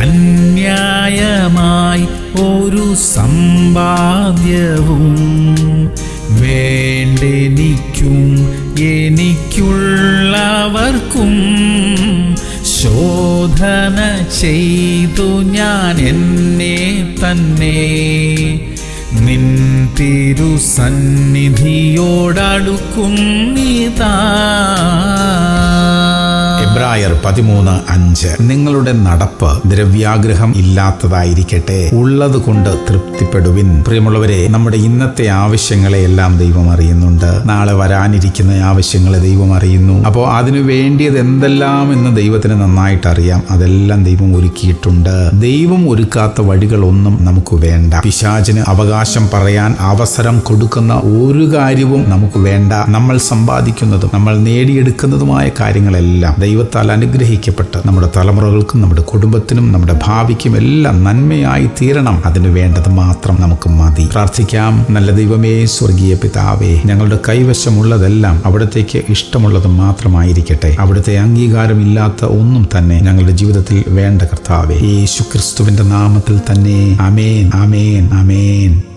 അന്യായമായി ഒരു സമ്പാദ്യവും വേണ്ടെനിക്കും എനിക്കുള്ളവർക്കും ശോധന ചെയ്തു ഞാൻ എന്നെ തന്നെ നിൻ തിരുസന്നിധിയോടടുക്കുന്നിതാ എബ്രായർ പതിമൂന്ന് അഞ്ച് നിങ്ങളുടെ നടപ്പ് ദ്രവ്യാഗ്രഹം ഇല്ലാത്തതായിരിക്കട്ടെ ഉള്ളത് കൊണ്ട് തൃപ്തിപ്പെടുവിൻ പ്രിയമുള്ളവരെ നമ്മുടെ ഇന്നത്തെ ആവശ്യങ്ങളെ എല്ലാം ദൈവം അറിയുന്നുണ്ട് നാളെ വരാനിരിക്കുന്ന ആവശ്യങ്ങളെ ദൈവം അറിയുന്നു അപ്പോൾ അതിനു വേണ്ടിയത് എന്തെല്ലാം എന്ന് ദൈവത്തിന് നന്നായിട്ട് അറിയാം അതെല്ലാം ദൈവം ഒരുക്കിയിട്ടുണ്ട് ദൈവം ഒരുക്കാത്ത വഴികളൊന്നും നമുക്ക് വേണ്ട പിശാചിന് അവകാശം പറയാൻ അവസരം കൊടുക്കുന്ന ഒരു കാര്യവും നമുക്ക് വേണ്ട നമ്മൾ സമ്പാദിക്കുന്നതും നമ്മൾ നേടിയെടുക്കുന്നതുമായ കാര്യങ്ങളെല്ലാം ദൈവത്താൽ അനുഗ്രഹിക്കപ്പെട്ട് നമ്മുടെ തലമുറകൾക്കും നമ്മുടെ കുടുംബത്തിനും നമ്മുടെ ഭാവിക്കും എല്ലാം നന്മയായി തീരണം അതിന് വേണ്ടത് മാത്രം നമുക്ക് മതി പ്രാർത്ഥിക്കാം നല്ല ദൈവമേ സ്വർഗീയ പിതാവേ ഞങ്ങളുടെ കൈവശമുള്ളതെല്ലാം അവിടത്തേക്ക് ഇഷ്ടമുള്ളത് മാത്രമായിരിക്കട്ടെ അവിടുത്തെ അംഗീകാരമില്ലാത്ത ഒന്നും തന്നെ ഞങ്ങളുടെ ജീവിതത്തിൽ വേണ്ട കർത്താവേ യേശു ക്രിസ്തുവിന്റെ നാമത്തിൽ തന്നെ അമേൻ അമേൻ അമേൻ